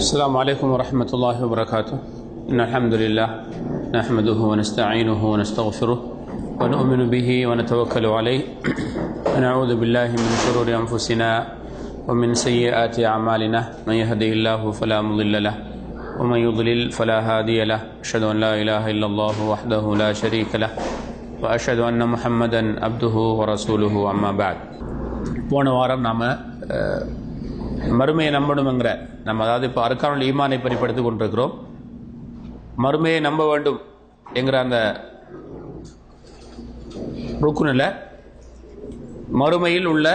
السلام عليكم ورحمة الله وبركاته إن الحمد لله نحمده ونستعينه ونستغفره ونؤمن به ونتوكل عليه ونعوذ بالله من شرور أنفسنا ومن سيئات أعمالنا من يهده الله فلا مضل له ومن يضلل فلا هادي له أشهد أن لا إله إلا الله وحده لا شريك له وأشهد أن محمدا عبده ورسوله أما بعد போன வாரம் நாம் மறுமையை நம்பணுங்கிற நம்ம அதாவது இப்போ அர்க்கானுல் ஈமானை பரிப்படுத்தி கொண்டிருக்கிறோம் மறுமையை நம்ப வேண்டும் என்கிற அந்த ருக்குனில் மறுமையில் உள்ள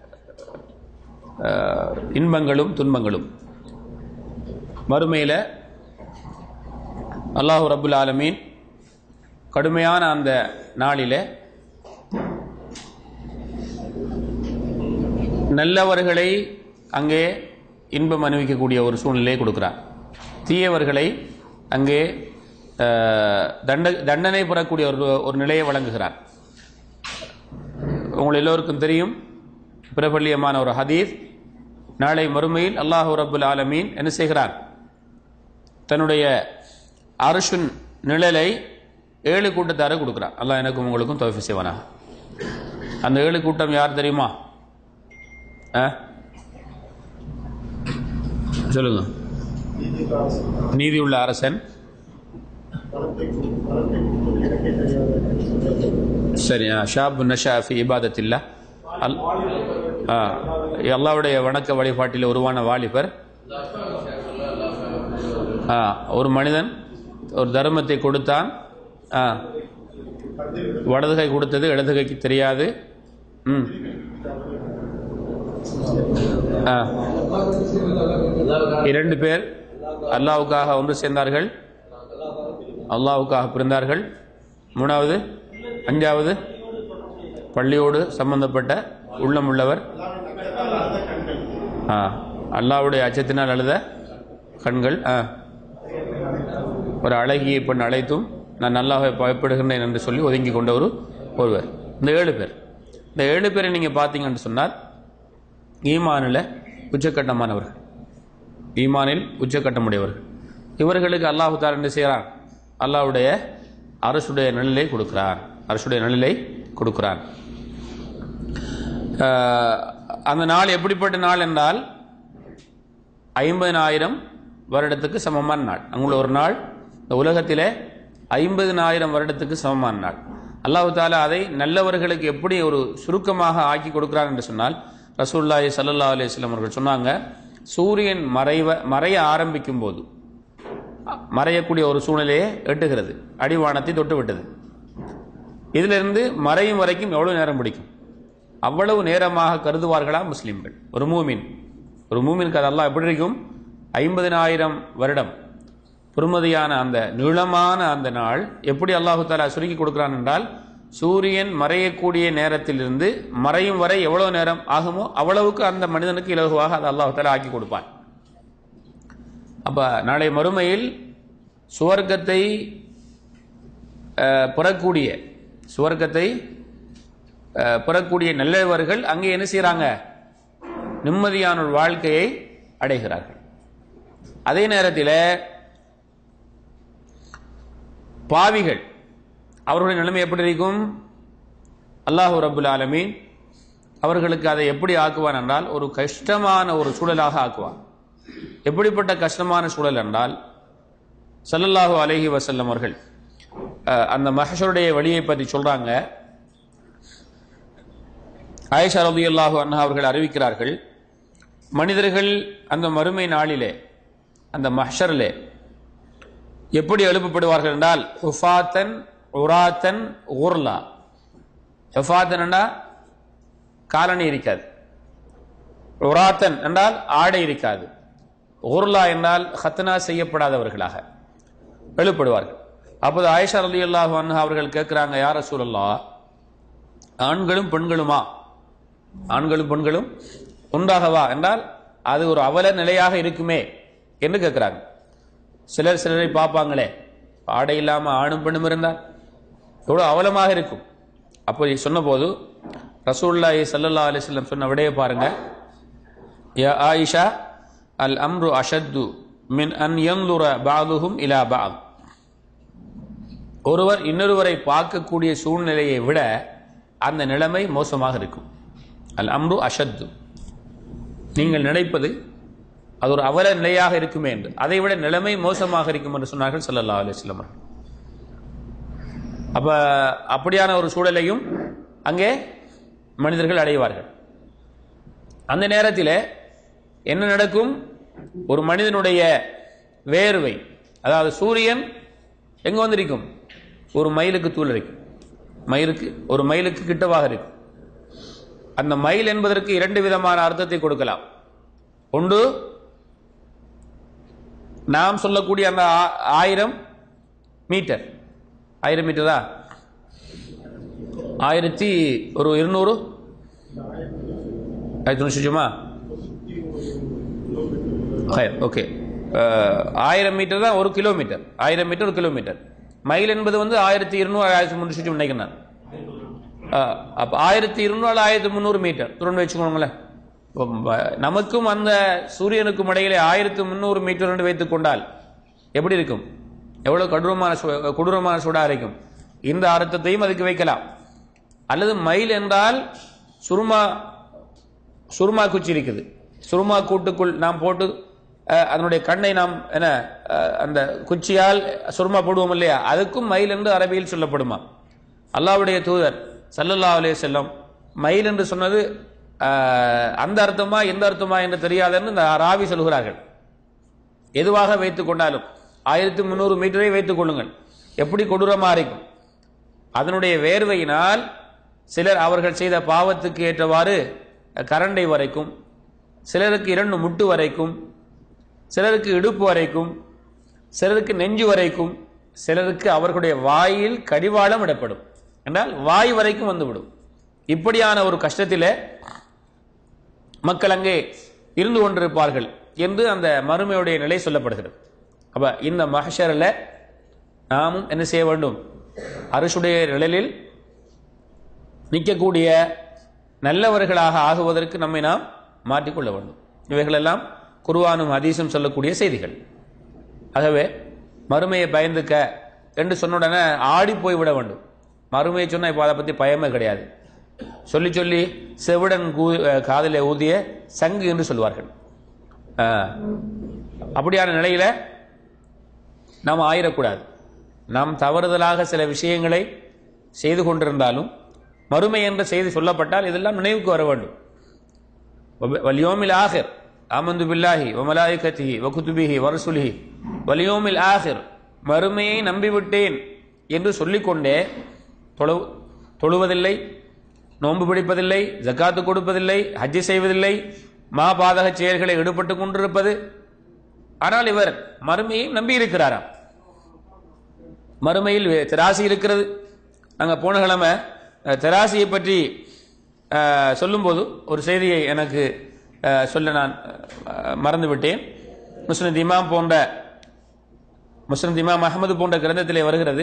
அஹ், இன்பங்களும் துன்பங்களும் மறுமையில் அல்லாஹு ரபுல் ஆலமீன் கடுமையான அந்த நாளிலே நல்லவர்களை அங்கே இன்பம் அனுபவிக்கக்கூடிய ஒரு சூழ்நிலையை கொடுக்கிறார் தீயவர்களை அங்கே அஹ், தண்ட தண்டனை பெறக்கூடிய ஒரு ஒரு நிலையை வழங்குகிறார் உங்கள் எல்லோருக்கும் தெரியும் பிரபல்யமான ஒரு ஹதீஸ் நாளை மறுமையில் அல்லாஹு ரபுல் ஆலமீன் என்ன செய்கிறார் தன்னுடைய அருஷுன் நிழலை ஏழு கூட்டத்தார கொடுக்குறார் அல்லாஹ் எனக்கும் உங்களுக்கும் தோஃபி செய்வானா அந்த ஏழு கூட்டம் யார் தெரியுமா ஆ சொல்லுங்க நீதி உள்ள அரசன் சரி ஆ, ஷாப் நஷா ஃபி இபாதத்தில்லா அல் ஆ அல்லாவுடைய வணக்க வழிபாட்டில் உருவான வாலிபர் ஆ ஒரு மனிதன் ஒரு தர்மத்தை கொடுத்தான் ஆ வலதுகை கொடுத்தது இடதுகைக்கு தெரியாது ம் ஆ இரண்டு பேர் அல்லாவுக்காக ஒன்று சேர்ந்தார்கள் அல்லாவுக்காக பிறந்தார்கள் மூணாவது அஞ்சாவது பள்ளியோடு சம்பந்தப்பட்ட உள்ளம் உள்ளவர் ஆ அல்லாவுடைய அச்சத்தினால் அழுத கண்கள் ஆ ஒரு அழகிய பெண் அழைத்தும் நான் நல்லாக பயப்படுகின்றேன் என்று சொல்லி ஒதுங்கி கொண்ட ஒரு ஒருவர் இந்த ஏழு பேர் இந்த ஏழு பேரை நீங்கள் பார்த்தீங்கன்னு சொன்னால் ஈமானில் உச்சக்கட்டமானவர்கள் ஈமானில் உச்சக்கட்டமுடையவர்கள் இவர்களுக்கு அல்லாஹு தாலா என்ன செய்கிறான் அல்லாஹ்வுடைய அரசுடைய நிழலை கொடுக்கிறான் அரசுடைய நிழலை கொடுக்கிறான் ஆஹ், அந்த நாள் எப்படிப்பட்ட நாள் என்றால் ஐம்பதினாயிரம் வருடத்துக்கு சமமான நாள் அங்குள்ள ஒரு நாள் இந்த உலகத்திலே ஐம்பதினாயிரம் வருடத்துக்கு சமமான நாள் அல்லாஹு தாலா அதை நல்லவர்களுக்கு எப்படி ஒரு சுருக்கமாக ஆக்கி கொடுக்கிறார் என்று சொன்னால் ரசூல்லாஹி ஸல்லல்லாஹு அலைஹி வஸல்லம் அவர்கள் சொன்னாங்க சூரியன் மறைவ மறைய ஆரம்பிக்கும் போது மறையக்கூடிய ஒரு சூழ்நிலையை எட்டுகிறது அடிவானத்தை தொட்டு விட்டது இதிலிருந்து மறையும் வரைக்கும் எவ்வளவு நேரம் பிடிக்கும் அவ்வளவு நேரமாக கருதுவார்களா முஸ்லிம்கள் ஒரு மூமின் ஒரு மூமினுக்கு அது அல்லாஹ் எப்படி இருக்கும் ஐம்பதினாயிரம் வருடம் பொறுமதியான அந்த நீளமான அந்த நாள் எப்படி அல்லாஹு தாலா சுருக்கி கொடுக்கிறான் என்றால் சூரியன் மறையக்கூடிய நேரத்திலிருந்து மறையும் வரை எவ்வளவு நேரம் ஆகுமோ அவ்வளவுக்கு அந்த மனிதனுக்கு இலகுவாக அதை அல்லாஹு தாலா ஆக்கி கொடுப்பான் அப்ப நாளை மறுமையில் சுவர்க்கத்தை அஹ், பெறக்கூடிய சுவர்க்கத்தை அஹ், பெறக்கூடிய நல்லவர்கள் அங்கே என்ன செய்றாங்க நிம்மதியான ஒரு வாழ்க்கையை அடைகிறார்கள் அதே நேரத்தில் பாவிகள் அவர்களுடைய நிலைமை எப்படி இருக்கும் அல்லாஹு ரபுல் ஆலமீன் அவர்களுக்கு அதை எப்படி ஆக்குவான் என்றால் ஒரு கஷ்டமான ஒரு சூழலாக ஆக்குவான் எப்படிப்பட்ட கஷ்டமான சூழல் என்றால் ஸல்லல்லாஹு அலைஹி வஸல்லம் அவர்கள் அஹ், அந்த மஹஷருடைய வழியை பற்றி சொல்றாங்க ஆயிஷா ரலியல்லாஹு அன்ஹா அவர்கள் அறிவிக்கிறார்கள் மனிதர்கள் அந்த மறுமை நாளிலே அந்த மஹ்ஷரிலே எப்படி எழுப்பப்படுவார்கள் என்றால் ஹுஃபாத்தன் உராத்தன் ஊர்லா ஹுஃபாத்தன் என்றால் காலணி இருக்காது உராத்தன் என்றால் ஆடை இருக்காது ஊர்லா என்றால் ஹத்னா செய்யப்படாதவர்களாக எழுப்படுவார்கள் அப்போது ஆயிஷா ரலியல்லாஹு அன்ஹா அவர்கள் கேட்கிறாங்க யார் ரசூலல்லா ஆண்களும் பெண்களுமா ஆண்களும் பெண்களும் ஒன்றாகவா என்றால் அது ஒரு அவல நிலையாக இருக்குமே என்று கேட்கிறாங்க சிலர் சிலரை பார்ப்பாங்களே ஆடை இல்லாம ஆணும் பெண்ணும் இருந்தால் எவ்வளவு அவலமாக இருக்கும் அப்போ சொன்னபோது ரசூல்லாஹி ஸல்லல்லாஹு அலைஹி வஸல்லம் சொன்ன விடையை பாருங்க யா ஆயிஷா அல் அம்ரு அஷத்து மின் அன் யந்துர பாதுஹும் இலா பாத் ஒருவர் இன்னொருவரை பார்க்கக்கூடிய சூழ்நிலையை விட அந்த நிலைமை மோசமாக இருக்கும் அல் அம்ரு அஷத்து நீங்கள் நினைப்பது அது ஒரு அவல நிலையாக இருக்குமே என்று அதை விட நிலைமை மோசமாக இருக்கும் என்று சொன்னார்கள் ஸல்லல்லாஹு அலைஹி வஸல்லம் அவர்கள். அப்ப அப்படியான ஒரு சூழலையும் அங்கே மனிதர்கள் அடைவார்கள் அந்த நேரத்தில் என்ன நடக்கும் ஒரு மனிதனுடைய வேர்வை அதாவது சூரியன் எங்க வந்திருக்கும் ஒரு மைலுக்கு தூள் இருக்கும் மயிலுக்கு ஒரு மைலுக்கு கிட்டவாக இருக்கும் அந்த மைல் என்பதற்கு இரண்டு விதமான அர்த்தத்தை கொடுக்கலாம் ஒன்று நாம் சொல்லக்கூடிய அந்த ஆ- ஆயிரம் மீட்டர் ஆயிரம் மீட்டரா ஆயிரத்தி ஒரு இருநூறு ஆயிரத்தி நிமிஷமா ஓகே ஆயிரம் மீட்டர் தான் ஒரு கிலோமீட்டர் ஆயிரம் மீட்டர் ஒரு கிலோமீட்டர் மைல் என்பது வந்து ஆயிரத்தி இருநூறு ஆயிரத்தி முந்நூறு நினைக்கிறேன் நான். அஹ், அப்ப ஆயிரத்தி இருநூறு ஆயிரத்தி முந்நூறு மீட்டர் துறந்து வச்சுக்கோங்களேன் இப்போ, ம- நமக்கும் அந்த சூரியனுக்கும் இடையிலே ஆயிரத்தி முந்நூறு மீட்டர் என்று வைத்துக் கொண்டால் எப்படி இருக்கும் எவ்வளவு கொடூரமான சு- கொடூரமான சூடா இருக்கும் இந்த அர்த்தத்தையும் அதுக்கு வைக்கலாம் அல்லது மைல் என்றால் சுருமா சுருமா குச்சி இருக்குது சுருமா கூட்டுக்குள் நாம் போட்டு அஹ், அதனுடைய கண்ணை நாம் என்ன அஹ், அந்த குச்சியால் சுருமா போடுவோம் இல்லையா அதுக்கும் மயில் என்று அரபியில் சொல்லப்படுமா அல்லாஹ்வுடைய தூதர் ஸல்லல்லாஹு அலைஹி செல்லம் மயில் என்று சொன்னது அஹ், அந்த அர்த்தமா எந்த அர்த்தமா என்று தெரியாதுன்னு இந்த ராவி சொல்கிறார்கள் எதுவாக வைத்துக் கொண்டாலும் ஆயிரத்தி முந்நூறு மீட்டரை வைத்துக் கொள்ளுங்கள் எப்படி கொடூரமா இருக்கும் அதனுடைய வேர்வையினால் சிலர் அவர்கள் செய்த பாவத்துக்கு ஏற்றவாறு கரண்டை வரைக்கும் சிலருக்கு இரண்டு முட்டு வரைக்கும் சிலருக்கு இடுப்பு வரைக்கும் சிலருக்கு நெஞ்சு வரைக்கும் சிலருக்கு அவர்களுடைய வாயில் கடிவாளம் இடப்படும் என்றால் வாய் வரைக்கும் வந்துவிடும் இப்படியான ஒரு கஷ்டத்திலே மக்கள் அங்கே இருந்து கொண்டிருப்பார்கள் என்று அந்த மறுமையுடைய நிலை சொல்லப்படுகிறது அப்ப இந்த மஹஷரில் நாமும் என்ன செய்ய வேண்டும் அரசுடைய நிழலில் நிற்கக்கூடிய நல்லவர்களாக ஆகுவதற்கு நம்மை நாம் மாற்றிக்கொள்ள வேண்டும் இவைகளெல்லாம் குருவானும் ஹதீஸும் சொல்லக்கூடிய செய்திகள் ஆகவே மறுமையை பயந்துக்க என்று சொன்ன உடனே ஆடி போய் விட வேண்டும் மறுமையை சொன்னால் இப்போ அதை பற்றி பயமே கிடையாது சொல்லி சொல்லி செவிடன் கூ- அஹ் காதிலே ஊதிய சங்கு என்று சொல்வார்கள் ஆஹ், அப்படியான நிலையில நாம் ஆயிடக்கூடாது நாம் தவறுதலாக சில விஷயங்களை செய்து கொண்டிருந்தாலும் மறுமை என்ற செய்தி சொல்லப்பட்டால் இதெல்லாம் நினைவுக்கு வர வேண்டும் வப- வல்யோமில் ஆஹிர் ஆமந்து பில்லாஹி வமலாயிகத்திஹி வகுத்துபிஹி வரசுலிஹி வலியோமில் ஆஹிர் மறுமையை நம்பிவிட்டேன் என்று சொல்லிக்கொண்டே தொழு தொழுவதில்லை நோன்பு பிடிப்பதில்லை ஜக்காத்து கொடுப்பதில்லை ஹஜ்ஜி செய்வதில்லை மா பாதக செயல்களை ஈடுபட்டு கொண்டிருப்பது ஆனால் இவர் மறுமையை நம்பி இருக்கிறாராம் மறுமையில் வே- தெராசி இருக்கிறது நாங்கள் போன கிழமை அஹ், தெராசியை பற்றி அஹ், சொல்லும்போது ஒரு செய்தியை எனக்கு அஹ், சொல்ல நான் அஹ், மறந்துவிட்டேன் முஸ்லிம் இமாம் போன்ற முஸ்லிம் இமாம் அஹமது போன்ற கிரந்தத்திலே வருகிறது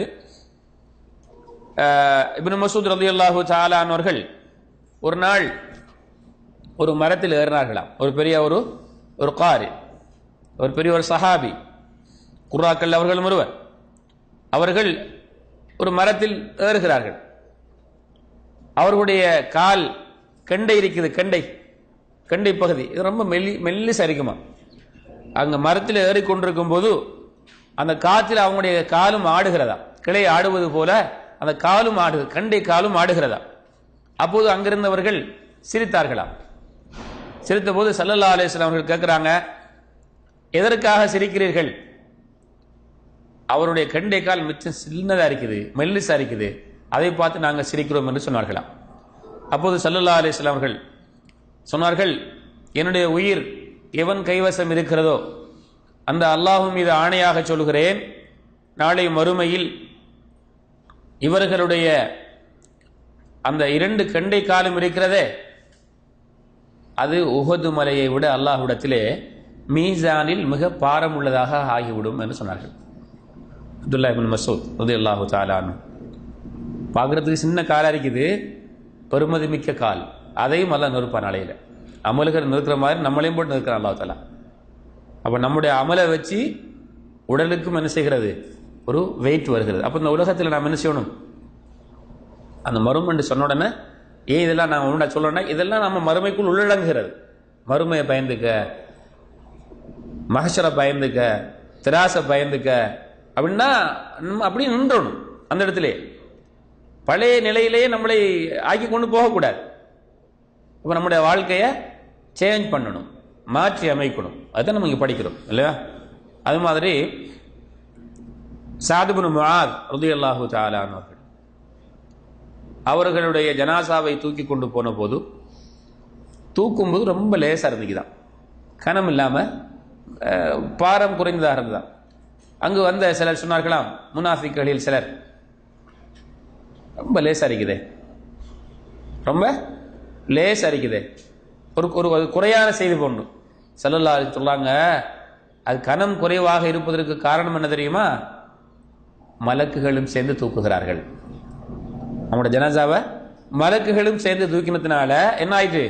அஹ், இப்னு மசூத் ரலியல்லாஹு தாலான் அவர்கள் ஒரு நாள் ஒரு மரத்தில் ஏறினார்களாம் ஒரு பெரிய ஒரு ஒரு காரி ஒரு பெரிய ஒரு சஹாபி குர்ராக்கள் அவர்களும் ஒருவர் அவர்கள் ஒரு மரத்தில் ஏறுகிறார்கள் அவர்களுடைய கால் கெண்டை இருக்குது கெண்டை கெண்டை பகுதி இது ரொம்ப மெல்லி மெல்லிசா இருக்குமா அங்க மரத்தில் ஏறிக்கொண்டிருக்கும் போது அந்த காற்றில் அவங்களுடைய காலும் ஆடுகிறதா கிளை ஆடுவது போல அந்த காலும் ஆடுது கண்டை காலும் ஆடுகிறதா அப்போது அங்கிருந்தவர்கள் சிரித்தார்களாம் சிரித்த போது சல்லல்லா அலிஸ்லாம் அவர்கள் கேட்கிறாங்க எதற்காக சிரிக்கிறீர்கள் அவருடைய கண்டை கால் மிச்சம் சின்னதா இருக்குது மெல்லிசா இருக்குது அதை பார்த்து நாங்கள் சிரிக்கிறோம் என்று சொன்னார்களாம் அப்போது சல்லல்லா அலிஸ்லாம் அவர்கள் சொன்னார்கள் என்னுடைய உயிர் எவன் கைவசம் இருக்கிறதோ அந்த அல்லாஹ் மீது ஆணையாக சொல்கிறேன் நாளை மறுமையில் இவர்களுடைய அந்த இரண்டு கண்டை காலம் இருக்கிறதே அது உஹது மலையை விட அல்லாஹ்விடத்திலே மீசானில் மிக பாரம் உள்ளதாக ஆகிவிடும் என்று சொன்னார்கள் அப்துல்லா இபின் மசூத் உதய அல்லாஹு தாலான் பார்க்கறதுக்கு சின்ன காலாக இருக்குது பெருமதி மிக்க கால் அதையும் அல்ல நிறுப்பான் அலையில அமலுகர் நிறுத்துற மாதிரி நம்மளையும் போட்டு நிறுக்கிறான் அல்லாஹ் தாலா அப்ப நம்முடைய அமலை வச்சு உடலுக்கும் என்ன செய்கிறது ஒரு வெயிட் வருகிறது அப்ப இந்த உலகத்தில் நாம் என்ன செய்யணும் அந்த மறுமை என்று சொன்ன உடனே ஏன் இதெல்லாம் நான் உன்ன சொல்றேன்னா இதெல்லாம் நம்ம மறுமைக்குள் உள்ளடங்குகிறது மறுமையை பயந்துக்க மகசரை பயந்துக்க திராசை பயந்துக்க அப்படின்னா நம்ம அப்படியே நின்றணும் அந்த இடத்துல பழைய நிலையிலேயே நம்மளை ஆக்கி கொண்டு போகக்கூடாது இப்போ நம்முடைய வாழ்க்கையை சேஞ்ச் பண்ணணும் மாற்றி அமைக்கணும் அதுதான் நம்ம இங்கே படிக்கிறோம் இல்லையா அது மாதிரி சாதுபுன் முஆத் ரலியல்லாஹு தஆலா அவர்கள் அவர்களுடைய ஜனாசாவை தூக்கி கொண்டு போன போது தூக்கும்போது ரொம்ப லேசாக இருந்துக்குதான் கனம் இல்லாமல் பாரம் குறைந்ததாக இருந்ததான் அங்கு வந்த சிலர் சொன்னார்களாம் முனாஃபிக்களில் சிலர் ரொம்ப லேசாக இருக்குதே ரொம்ப லேசாக இருக்குதே ஒரு ஒரு ஒரு குறையான செய்தி போன்று செல்லல்லா சொல்லாங்க அது கனம் குறைவாக இருப்பதற்கு காரணம் என்ன தெரியுமா மலக்குகளும் சேர்ந்து தூக்குகிறார்கள் நம்முடைய ஜனாசாவை மலக்குகளும் சேர்ந்து தூக்கினதுனால என்ன ஆயிட்டு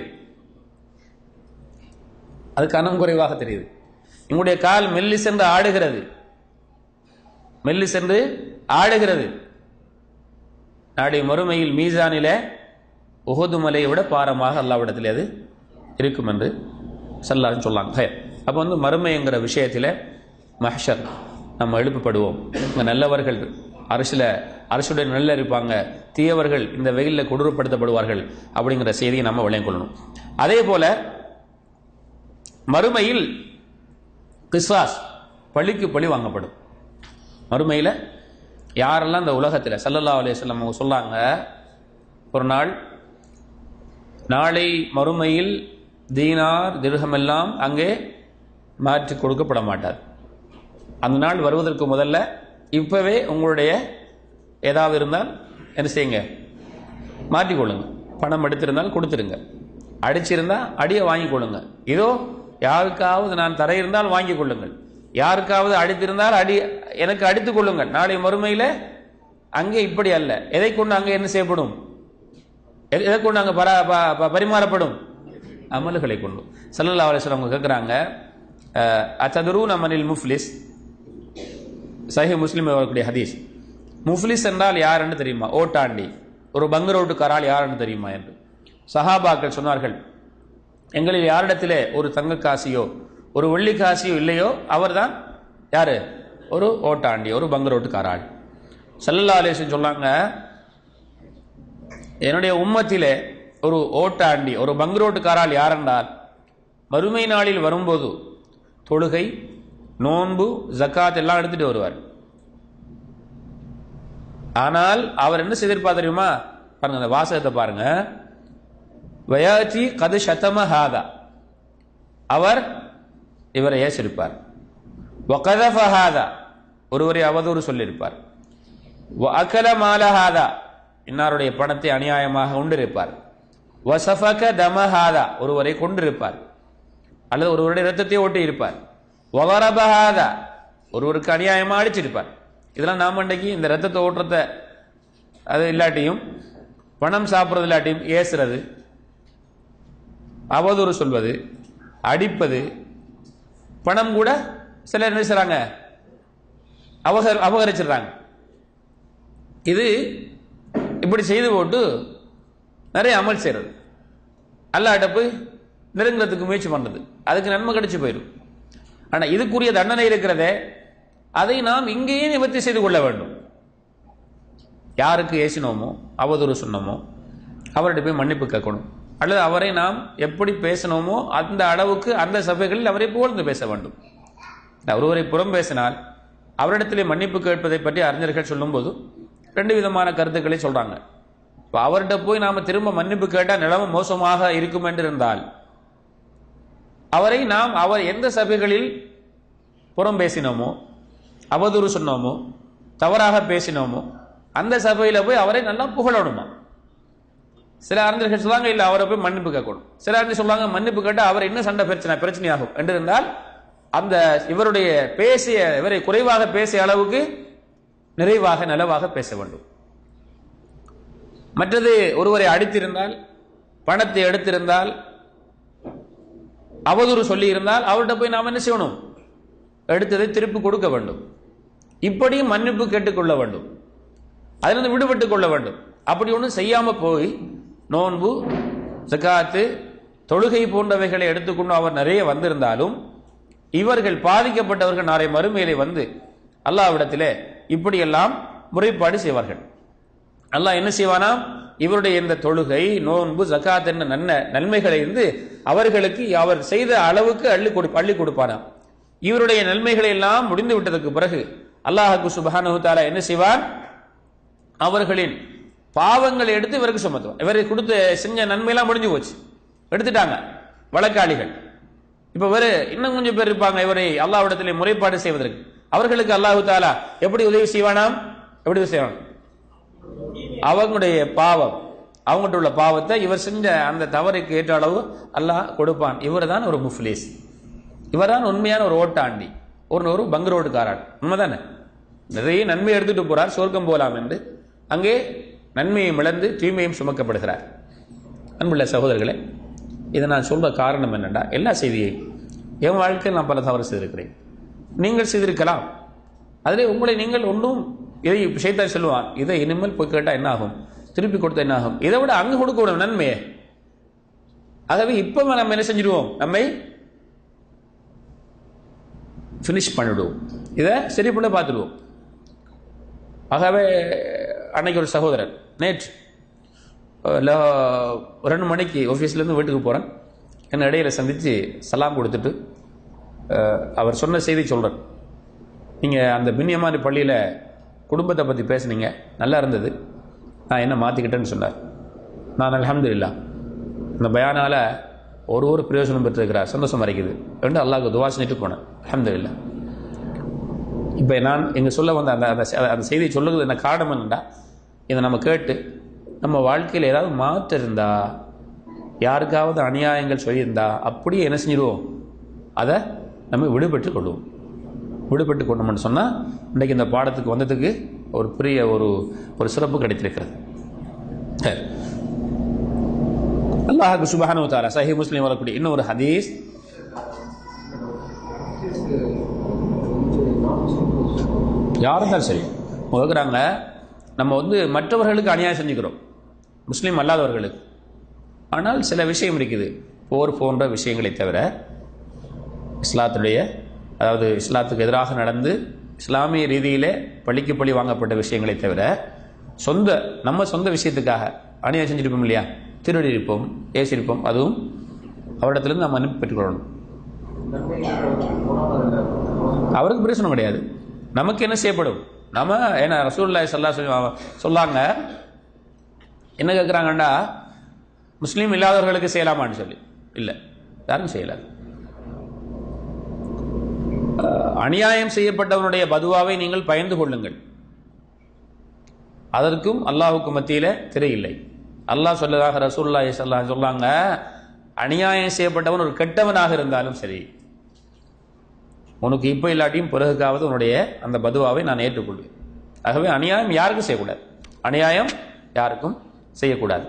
அது கனம் குறைவாக தெரியுது உங்களுடைய கால் மெல்லி சென்று ஆடுகிறது மெல்லி சென்று ஆடுகிறது நாடைய மறுமையில் மீசானில உஹது மலையை விட பாரமாக அல்லாவிடத்தில் அது இருக்கும் என்று சொல்லான்னு சொல்லாங்க அப்போ வந்து மறுமைங்கிற விஷயத்தில் மஹ்ஷர் நம்ம எழுப்பப்படுவோம் இங்கே நல்லவர்கள் அரசில் அரசுடன் நல்ல இருப்பாங்க தீயவர்கள் இந்த வெயிலில் கொடூரப்படுத்தப்படுவார்கள் அப்படிங்கிற செய்தியை நம்ம விளையம் கொள்ளணும் அதே போல மறுமையில் கிஸ்வாஸ் பழிக்கு பழி வாங்கப்படும் மறுமையில் யாரெல்லாம் இந்த உலகத்தில் சல்லல்லா அலையம் அவங்க சொல்லாங்க ஒரு நாள் நாளை மறுமையில் தீனார் திருகமெல்லாம் அங்கே மாற்றி கொடுக்கப்பட மாட்டார் அந்த நாள் வருவதற்கு முதல்ல இப்பவே உங்களுடைய ஏதாவது இருந்தால் என்ன செய்யுங்க மாற்றிக்கொள்ளுங்க பணம் எடுத்திருந்தால் கொடுத்துருங்க அடிச்சிருந்தா அடியை வாங்கி கொள்ளுங்க இதோ யாருக்காவது நான் தர இருந்தால் வாங்கி கொள்ளுங்கள் யாருக்காவது அடித்திருந்தால் அடி எனக்கு அடித்துக் கொள்ளுங்கள் நாளை மறுமையில் அங்கே இப்படி அல்ல எதை கொண்டு அங்கே என்ன செய்யப்படும் எ- எதை கொண்டு அங்கே பரா ப- ப- பரிமாறப்படும் அமல்களை கொண்டு சல்லல்லா அலிஸ்லாம் அவங்க கேட்குறாங்க அச்சதுரு நமனில் முஃப்லிஸ் சஹி முஸ்லிம் வரக்கூடிய ஹதீஸ் முஃப்லிஸ் என்றால் யாருன்னு தெரியுமா ஓட்டாண்டி ஒரு பங்கரோட்டுக்காரால் யாருன்னு தெரியுமா என்று சஹாபாக்கள் சொன்னார்கள் எங்களில் யாரிடத்திலே ஒரு தங்க காசியோ ஒரு வெள்ளி காசியோ இல்லையோ அவர்தான் யாரு ஒரு ஓட்டாண்டி ஒரு பங்கரோட்டுக்காராள் சல்லல்லா அலிஸ்லாம் சொன்னாங்க என்னுடைய உம்மத்திலே ஒரு ஓட்டாண்டி ஒரு பங்குரோட்டுக்காரால் யாரென்றால் மறுமை நாளில் வரும்போது தொழுகை நோன்பு ஜக்காத் எல்லாம் எடுத்துட்டு வருவார் ஆனால் அவர் என்ன செய்திருப்பார் தெரியுமா பாருங்க அந்த வாசகத்தை பாருங்க வயாச்சி கது சதம ஹாதா அவர் இவரை ஏசிருப்பார் வகதஃப ஹாதா ஒருவரை அவதூறு சொல்லியிருப்பார் வ அகல மாலஹாதா இன்னாருடைய பணத்தை அநியாயமாக உண்டிருப்பார் வசஃபக தமஹாதா ஒருவரை கொண்டிருப்பார் அல்லது ஒருவருடைய ரத்தத்தை ஓட்டி இருப்பார் வவரபஹாதா ஒருவருக்கு அநியாயமா அடிச்சிருப்பார் இதெல்லாம் நாம இன்றைக்கு இந்த ரத்தத்தை ஓட்டுறத அது இல்லாட்டியும் பணம் சாப்பிட்றது இல்லாட்டியும் ஏசுறது அவதூறு சொல்வது அடிப்பது பணம் கூட சிலர் என்ன செய்றாங்க அபகர் அபகரிச்சிடுறாங்க இது இப்படி செய்து போட்டு நிறைய அமல் செய்யறது அல்லாட்ட போய் நெருங்குறதுக்கு முயற்சி பண்றது அதுக்கு நன்மை கிடைச்சு போயிடும் ஆனா இதுக்குரிய தண்டனை இருக்கிறதே அதை நாம் இங்கேயே நிவர்த்தி செய்து கொள்ள வேண்டும் யாருக்கு ஏசினோமோ அவதூறு சொன்னோமோ அவர்கிட்ட போய் மன்னிப்பு கேட்கணும் அல்லது அவரை நாம் எப்படி பேசினோமோ அந்த அளவுக்கு அந்த சபைகளில் அவரை புகழ்ந்து பேச வேண்டும் ஒருவரை புறம் பேசினால் அவரிடத்திலே மன்னிப்பு கேட்பதை பற்றி அறிஞர்கள் சொல்லும்போது ரெண்டு விதமான கருத்துக்களை சொல்றாங்க இப்போ அவர்கிட்ட போய் நாம திரும்ப மன்னிப்பு கேட்டால் நிலைமை மோசமாக இருக்கும் என்று இருந்தால் அவரை நாம் அவர் எந்த சபைகளில் புறம் பேசினோமோ அவதூறு சொன்னோமோ தவறாக பேசினோமோ அந்த சபையில போய் அவரை நல்லா புகழணுமா சில அறிஞர்கள் சொல்லுவாங்க இல்ல அவரை போய் மன்னிப்பு கேட்கணும் சில அறிஞர் சொல்லுவாங்க மன்னிப்பு கேட்டா அவர் என்ன சண்டை பிரச்சனை பிரச்சனையாகும் என்று இருந்தால் அந்த இவருடைய பேசிய இவரை குறைவாக பேசிய அளவுக்கு நிறைவாக நலவாக பேச வேண்டும் மற்றது ஒருவரை அடித்திருந்தால் பணத்தை எடுத்திருந்தால் அவதூறு சொல்லி இருந்தால் அவர்கிட்ட போய் நாம் என்ன செய்யணும் எடுத்ததை திருப்பி கொடுக்க வேண்டும் இப்படியும் மன்னிப்பு கேட்டுக்கொள்ள வேண்டும் அதிலிருந்து விடுபட்டுக் கொள்ள வேண்டும் அப்படி ஒன்றும் செய்யாம போய் நோன்பு ஜகாத்து தொழுகை போன்றவைகளை எடுத்துக்கொண்டு அவர் நிறைய வந்திருந்தாலும் இவர்கள் பாதிக்கப்பட்டவர்கள் நாளை மறுமையிலே வந்து அல்லாவிடத்திலே இப்படியெல்லாம் முறைப்பாடு செய்வார்கள் அல்லாஹ் என்ன செய்வானாம் இவருடைய இந்த தொழுகை நோன்பு ஜகாத் என்ற நன்ன நன்மைகளை இருந்து அவர்களுக்கு அவர் செய்த அளவுக்கு அள்ளி கொடு அள்ளி கொடுப்பானாம் இவருடைய நன்மைகளை எல்லாம் முடிந்து விட்டதற்கு பிறகு அல்லாஹுக்கு சுபஹானஹு தஆலா என்ன செய்வான் அவர்களின் பாவங்களை எடுத்து இவருக்கு சுமத்துவான் இவருக்கு கொடுத்த செஞ்ச நன்மையெல்லாம் முடிஞ்சு போச்சு எடுத்துட்டாங்க வழக்காளிகள் இப்ப வேறு இன்னும் கொஞ்சம் பேர் இருப்பாங்க இவரை அல்லாஹ்விடத்திலே முறைப்பாடு செய்வதற்கு அவர்களுக்கு அல்லாஹு தாலா எப்படி உதவி செய்வானாம் எப்படி உதவி செய்வான் அவங்களுடைய பாவம் அவங்ககிட்ட உள்ள பாவத்தை இவர் செஞ்ச அந்த தவறுக்கு ஏற்ற அளவு அல்லாஹ் கொடுப்பான் இவர் தான் ஒரு முஃப்லீஸ் இவர் தான் உண்மையான ஒரு ஓட்டாண்டி ஒரு ஒரு பங்கு ரோடுக்காரன் உண்மைதானே நிறைய நன்மை எடுத்துட்டு போறார் சொர்க்கம் போலாம் என்று அங்கே நன்மையை இழந்து தூய்மையும் சுமக்கப்படுகிறார் அன்புள்ள சகோதரர்களே இதை நான் சொல்ற காரணம் என்னன்னா எல்லா செய்தியையும் என் வாழ்க்கையில் நான் பல தவறு செய்திருக்கிறேன் நீங்கள் செய்திருக்கலாம் அதிலே உங்களை நீங்கள் ஒன்றும் இதை விஷயத்தான் சொல்லுவான் இதை இனிமேல் போய் கேட்டா என்ன ஆகும் திருப்பி கொடுத்தா என்ன ஆகும் இதை விட அங்க கொடுக்க விட நன்மையே ஆகவே இப்ப நம்ம என்ன செஞ்சிடுவோம் நம்மை ஃபினிஷ் பண்ணிடுவோம் இதை சரி பண்ண பார்த்துடுவோம் ஆகவே அன்னைக்கு ஒரு சகோதரன் நேற்று ல- ரெண்டு மணிக்கு ஆஃபீஸ்லேருந்து வீட்டுக்கு போகிறேன் என்ன இடையில சந்தித்து சலாம் கொடுத்துட்டு அஹ், அவர் சொன்ன செய்தி சொல்கிறேன் நீங்கள் அந்த பின்யமானி பள்ளியில் குடும்பத்தை பற்றி பேசுனீங்க நல்லா இருந்தது நான் என்ன மாற்றிக்கிட்டேன்னு சொன்னார் நான் அல்ஹம்துலில்லாஹ் இந்த பயானால ஒரு ஒரு பிரயோஜனம் பெற்றிருக்கிறார் சந்தோஷம் வரைக்குது ரெண்டு அல்லாஹ்க்கு துவா செஞ்சுட்டு போனேன் அல்ஹம்துலில்லாஹ் இப்போ நான் இங்கே சொல்ல வந்த அந்த அந்த செ- அந்த செய்தியை சொல்லுறது என்ன காரணம் என்னடா இதை நம்ம கேட்டு நம்ம வாழ்க்கையில் ஏதாவது மாற்றம் இருந்தா யாருக்காவது அநியாயங்கள் சொல்லியிருந்தா அப்படியே என்ன செஞ்சிடுவோம் அதை நம்ம விடுபட்டு கொள்வோம் விடுபட்டு கொண்டோம்னு சொன்னால் இன்றைக்கி இந்த பாடத்துக்கு வந்ததுக்கு ஒரு பெரிய ஒரு ஒரு சிறப்பு கிடைத்திருக்கிறது சரி. அல்லாஹுக்கு சுபஹானு தாலா சஹி முஸ்லீம் வரக்கூடிய இன்னொரு ஹதீஸ் யாரும் இருந்தாலும் சரி கேட்குறாங்க நம்ம வந்து மற்றவர்களுக்கு அநியாயம் செஞ்சுக்கிறோம் முஸ்லீம் அல்லாதவர்களுக்கு ஆனால் சில விஷயம் இருக்குது போர் போன்ற விஷயங்களை தவிர இஸ்லாத்துடைய அதாவது இஸ்லாத்துக்கு எதிராக நடந்து இஸ்லாமிய ரீதியிலே பழிக்கு பழி வாங்கப்பட்ட விஷயங்களை தவிர சொந்த நம்ம சொந்த விஷயத்துக்காக அநியாயம் செஞ்சிருப்போம் இல்லையா திருடி இருப்போம் ஏசிருப்போம் அதுவும் அவரிடத்திலிருந்து நம்ம மன்னிப்பு பெற்றுக்கொள்ளணும் அவருக்கு பிரச்சனை கிடையாது நமக்கு என்ன செய்யப்படும் நம்ம ஏன்னா ரசூல்லாய் சல்லா சொல்லாங்க என்ன கேட்குறாங்கண்டா முஸ்லீம் இல்லாதவர்களுக்கு செய்யலாமான்னு சொல்லி இல்லை யாரும் செய்யலாது அஹ், அநியாயம் செய்யப்பட்டவனுடைய பதுவாவை நீங்கள் பயந்து கொள்ளுங்கள் அதற்கும் அல்லாஹுக்கு மத்தியில திரை இல்லை அல்லாஹ் சொல்லதாக ரசூல்லாய் சல்லா சொல்லாங்க அநியாயம் செய்யப்பட்டவன் ஒரு கெட்டவனாக இருந்தாலும் சரி உனக்கு இப்போ இல்லாட்டியும் பிறகுக்காவது உன்னுடைய அந்த பதுவாவை நான் ஏற்றுக்கொள்வேன் ஆகவே அநியாயம் யாருக்கும் செய்யக்கூடாது அநியாயம் யாருக்கும் செய்யக்கூடாது